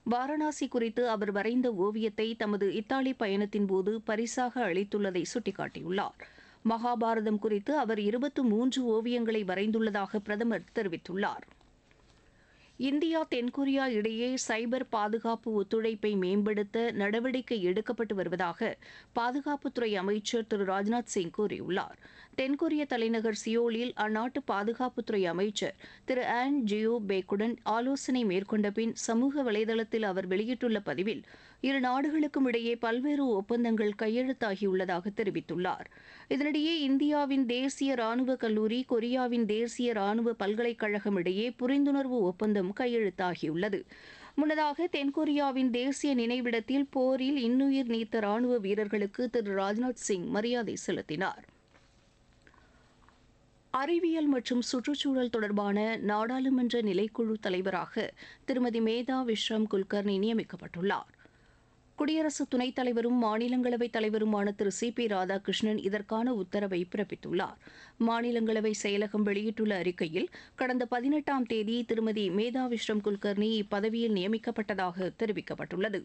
வாரணாசி குறித்து அவர் வரைந்த ஓவியத்தை தமது இத்தாலி பயணத்தின் போது பரிசாக அளித்துள்ளதை சுட்டிக்காட்டியுள்ளார் மகாபாரதம் குறித்து அவர் இருபத்து மூன்று ஓவியங்களை வரைந்துள்ளதாக பிரதமர் தெரிவித்துள்ளார் இந்தியா தென்கொரியா இடையே சைபர் பாதுகாப்பு ஒத்துழைப்பை மேம்படுத்த நடவடிக்கை எடுக்கப்பட்டு வருவதாக பாதுகாப்புத்துறை அமைச்சர் திரு ராஜ்நாத் சிங் கூறியுள்ளார் தென்கொரிய தலைநகர் சியோலில் அந்நாட்டு பாதுகாப்புத்துறை அமைச்சர் திரு ஆன் ஜியோ பேக்குடன் ஆலோசனை மேற்கொண்ட பின் சமூக வலைதளத்தில் அவர் வெளியிட்டுள்ள பதிவில் இரு நாடுகளுக்கும் இடையே பல்வேறு ஒப்பந்தங்கள் கையெழுத்தாகியுள்ளதாக தெரிவித்துள்ளார் இதனிடையே இந்தியாவின் தேசிய ராணுவ கல்லூரி கொரியாவின் தேசிய ராணுவ பல்கலைக்கழகம் இடையே புரிந்துணர்வு ஒப்பந்தம் கையெழுத்தாகியுள்ளது முன்னதாக தென்கொரியாவின் தேசிய நினைவிடத்தில் போரில் இன்னுயிர் நீத்த ராணுவ வீரர்களுக்கு திரு ராஜ்நாத் சிங் மரியாதை செலுத்தினார் அறிவியல் மற்றும் சுற்றுச்சூழல் தொடர்பான நாடாளுமன்ற நிலைக்குழு தலைவராக திருமதி மேதா விஸ்ராம் குல்கர்னி நியமிக்கப்பட்டுள்ளார் குடியரசு துணைத் தலைவரும் மாநிலங்களவை தலைவருமான திரு சி பி ராதாகிருஷ்ணன் இதற்கான உத்தரவை பிறப்பித்துள்ளார் மாநிலங்களவை செயலகம் வெளியிட்டுள்ள அறிக்கையில் கடந்த பதினெட்டாம் தேதி திருமதி மேதா விஸ்ரம் குல்கர்னி இப்பதவியில் நியமிக்கப்பட்டதாக தெரிவிக்கப்பட்டுள்ளது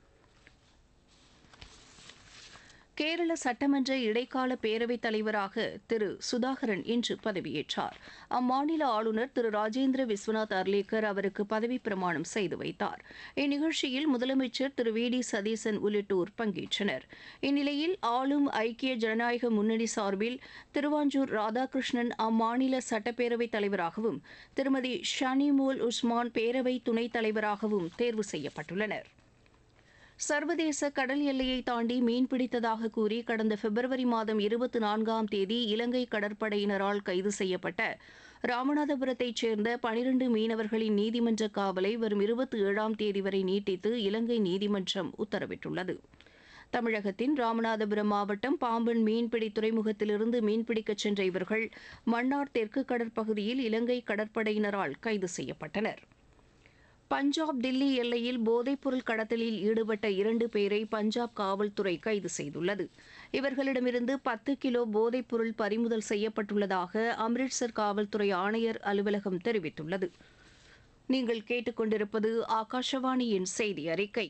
கேரள சட்டமன்ற இடைக்கால பேரவைத் தலைவராக திரு சுதாகரன் இன்று பதவியேற்றார் அம்மாநில ஆளுநர் திரு ராஜேந்திர விஸ்வநாத் அர்லேக்கர் அவருக்கு பதவிப் பிரமாணம் செய்து வைத்தார் இந்நிகழ்ச்சியில் முதலமைச்சர் திரு வி டி சதீசன் உள்ளிட்டோர் பங்கேற்றனர் இந்நிலையில் ஆளும் ஐக்கிய ஜனநாயக முன்னணி சார்பில் திருவாஞ்சூர் ராதாகிருஷ்ணன் அம்மாநில சட்டப்பேரவைத் தலைவராகவும் திருமதி ஷனிமோல் உஸ்மான் பேரவை துணைத் தலைவராகவும் தேர்வு செய்யப்பட்டுள்ளனர் சர்வதேச கடல் எல்லையை தாண்டி மீன்பிடித்ததாக கூறி கடந்த பிப்ரவரி மாதம் இருபத்தி நான்காம் தேதி இலங்கை கடற்படையினரால் கைது செய்யப்பட்ட ராமநாதபுரத்தைச் சேர்ந்த பனிரண்டு மீனவர்களின் நீதிமன்ற காவலை வரும் இருபத்தி ஏழாம் தேதி வரை நீட்டித்து இலங்கை நீதிமன்றம் உத்தரவிட்டுள்ளது தமிழகத்தின் ராமநாதபுரம் மாவட்டம் பாம்பன் மீன்பிடி துறைமுகத்திலிருந்து மீன்பிடிக்கச் சென்ற இவர்கள் மன்னார் தெற்கு கடற்பகுதியில் இலங்கை கடற்படையினரால் கைது செய்யப்பட்டனர் பஞ்சாப் தில்லி எல்லையில் போதைப்பொருள் கடத்தலில் ஈடுபட்ட இரண்டு பேரை பஞ்சாப் காவல்துறை கைது செய்துள்ளது இவர்களிடமிருந்து பத்து கிலோ போதைப்பொருள் பறிமுதல் செய்யப்பட்டுள்ளதாக அம்ரிட்சர் காவல்துறை ஆணையர் அலுவலகம் தெரிவித்துள்ளது நீங்கள் கேட்டுக்கொண்டிருப்பது ஆகாஷவாணியின் செய்தி அறிக்கை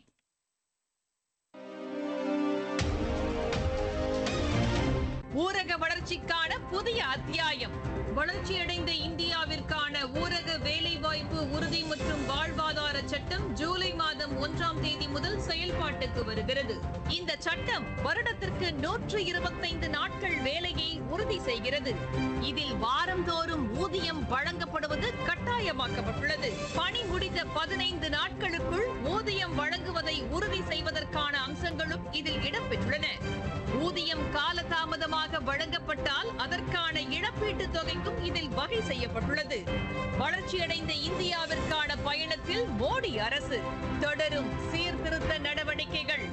ஊரக வளர்ச்சிக்கான புதிய அத்தியாயம் வளர்ச்சியடைந்த இந்தியாவிற்கான ஊரக வேலைவாய்ப்பு உறுதி மற்றும் வாழ்வாதார சட்டம் ஜூலை மாதம் ஒன்றாம் தேதி முதல் செயல்பாட்டுக்கு வருகிறது இந்த சட்டம் வருடத்திற்கு நூற்று இருபத்தைந்து நாட்கள் வேலையை உறுதி செய்கிறது இதில் வாரந்தோறும் ஊதியம் வழங்கப்படுவது கட்டாயமாக்கப்பட்டுள்ளது பணி முடிந்த பதினைந்து நாட்களுக்குள் ஊதியம் வழங்குவதை உறுதி செய்வதற்கான அம்சங்களும் இதில் இடம்பெற்றுள்ளன ஊதியம் காலதாமதமாக வழங்கப்பட்டால் அதற்கான இழப்பீட்டுத் தொகைக்கும் இதில் வகை செய்யப்பட்டுள்ளது வளர்ச்சியடைந்த இந்தியாவிற்கான பயணத்தில் மோடி அரசு தொடரும் சீர்திருத்த நடவடிக்கைகள்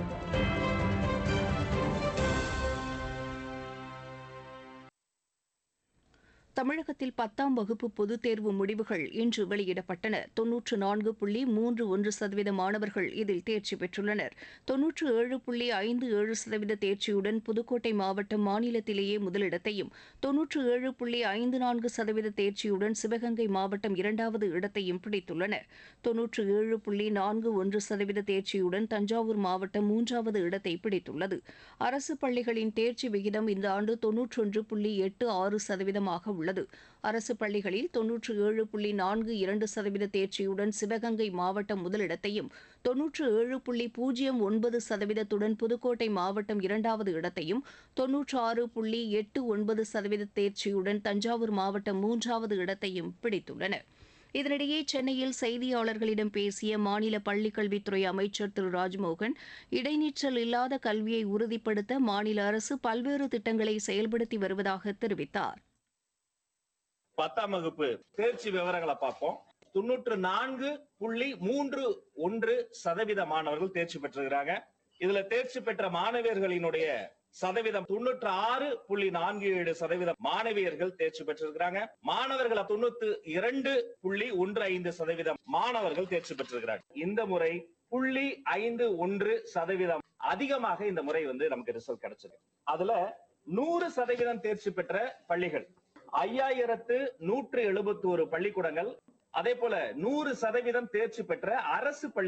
தமிழகத்தில் பத்தாம் வகுப்பு பொதுத் தேர்வு முடிவுகள் இன்று வெளியிடப்பட்டன தொன்னூற்று நான்கு புள்ளி மூன்று ஒன்று சதவீத மாணவர்கள் இதில் தேர்ச்சி பெற்றுள்ளனர் தொன்னூற்று ஏழு புள்ளி ஐந்து ஏழு சதவீத தேர்ச்சியுடன் புதுக்கோட்டை மாவட்டம் மாநிலத்திலேயே முதலிடத்தையும் தொன்னூற்று ஏழு புள்ளி ஐந்து நான்கு சதவீத தேர்ச்சியுடன் சிவகங்கை மாவட்டம் இரண்டாவது இடத்தையும் பிடித்துள்ளன தொன்னூற்று ஏழு புள்ளி நான்கு ஒன்று சதவீத தேர்ச்சியுடன் தஞ்சாவூர் மாவட்டம் மூன்றாவது இடத்தை பிடித்துள்ளது அரசு பள்ளிகளின் தேர்ச்சி விகிதம் இந்த ஆண்டு தொன்னூற்றொன்று புள்ளி எட்டு ஆறு சதவீதமாக உள்ளது அரசு பள்ளிகளில் தொன்னூற்று ஏழு புள்ளி நான்கு இரண்டு சதவீத தேர்ச்சியுடன் சிவகங்கை மாவட்டம் முதலிடத்தையும் தொன்னூற்று ஏழு புள்ளி பூஜ்ஜியம் ஒன்பது சதவீதத்துடன் புதுக்கோட்டை மாவட்டம் இரண்டாவது இடத்தையும் தொன்னூற்று ஆறு புள்ளி எட்டு ஒன்பது சதவீத தேர்ச்சியுடன் தஞ்சாவூர் மாவட்டம் மூன்றாவது இடத்தையும் பிடித்துள்ளன இதனிடையே சென்னையில் செய்தியாளர்களிடம் பேசிய மாநில பள்ளிக்கல்வித்துறை அமைச்சர் திரு ராஜ்மோகன் இடைநிற்றல் இல்லாத கல்வியை உறுதிப்படுத்த மாநில அரசு பல்வேறு திட்டங்களை செயல்படுத்தி வருவதாக தெரிவித்தார் பத்தாம் வகுப்பு தேர்ச்சி விவரங்களை பார்ப்போம் தொண்ணூற்று நான்கு புள்ளி மூன்று ஒன்று சதவீத மாணவர்கள் தேர்ச்சி பெற்றிருக்கிறாங்க இதுல தேர்ச்சி பெற்ற மாணவியர்களினுடைய சதவீதம் தொண்ணூற்று ஆறு புள்ளி நான்கு ஏழு சதவீதம் மாணவியர்கள் தேர்ச்சி பெற்றிருக்கிறாங்க மாணவர்கள் தொண்ணூத்தி இரண்டு புள்ளி ஒன்று ஐந்து சதவீதம் மாணவர்கள் தேர்ச்சி பெற்றிருக்கிறாங்க இந்த முறை புள்ளி ஐந்து ஒன்று சதவீதம் அதிகமாக இந்த முறை வந்து நமக்கு ரிசல்ட் கிடைச்சிருக்கு அதுல நூறு சதவீதம் தேர்ச்சி பெற்ற பள்ளிகள் ஐயாயிரத்து நூற்று எழுபத்தி ஒரு பள்ளிக்கூடங்கள் அதே போல நூறு சதவீதம் தேர்ச்சி பெற்ற அரசு பள்ளி